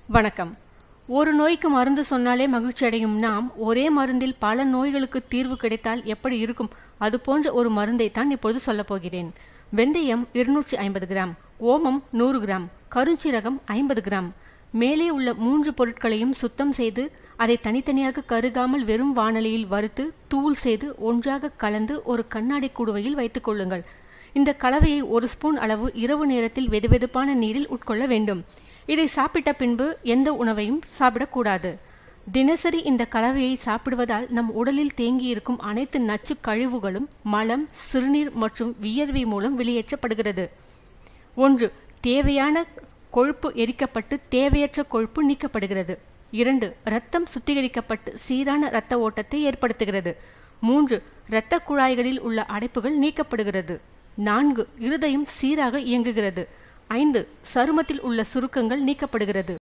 வணக்கம் ஒரு நோய்க்கு மருந்து சொன்னாலே மகிழ்ச்சி அடையும் நாம் ஒரே மருந்தில் பல நோய்களுக்கு தீர்வு கிடைத்தால் எப்படி இருக்கும் அது போன்ற ஒரு மருந்தை தான் இப்பொழுது சொல்லப் போகிறேன் வெந்தயம் இருநூற்றி ஐம்பது கிராம் ஓமம் நூறு கிராம் கருஞ்சீரகம் ஐம்பது கிராம் மேலே உள்ள மூன்று பொருட்களையும் சுத்தம் செய்து அதை தனித்தனியாக கருகாமல் வெறும் வாணலியில் வறுத்து தூள் செய்து ஒன்றாக கலந்து ஒரு கண்ணாடி குடுவையில் வைத்துக் கொள்ளுங்கள் இந்த கலவையை ஒரு ஸ்பூன் அளவு இரவு நேரத்தில் வெதுவெதுப்பான நீரில் உட்கொள்ள வேண்டும் இதை சாப்பிட்ட பின்பு எந்த உணவையும் சாப்பிடக்கூடாது தினசரி இந்த கலவையை சாப்பிடுவதால் நம் உடலில் தேங்கியிருக்கும் அனைத்து நச்சு கழிவுகளும் மலம் சிறுநீர் மற்றும் வியர்வை மூலம் வெளியேற்றப்படுகிறது ஒன்று தேவையான கொழுப்பு எரிக்கப்பட்டு தேவையற்ற கொழுப்பு நீக்கப்படுகிறது இரண்டு இரத்தம் சுத்திகரிக்கப்பட்டு சீரான இரத்த ஓட்டத்தை ஏற்படுத்துகிறது மூன்று இரத்த குழாய்களில் உள்ள அடைப்புகள் நீக்கப்படுகிறது நான்கு இருதயம் சீராக இயங்குகிறது ஐந்து சருமத்தில் உள்ள சுருக்கங்கள் நீக்கப்படுகிறது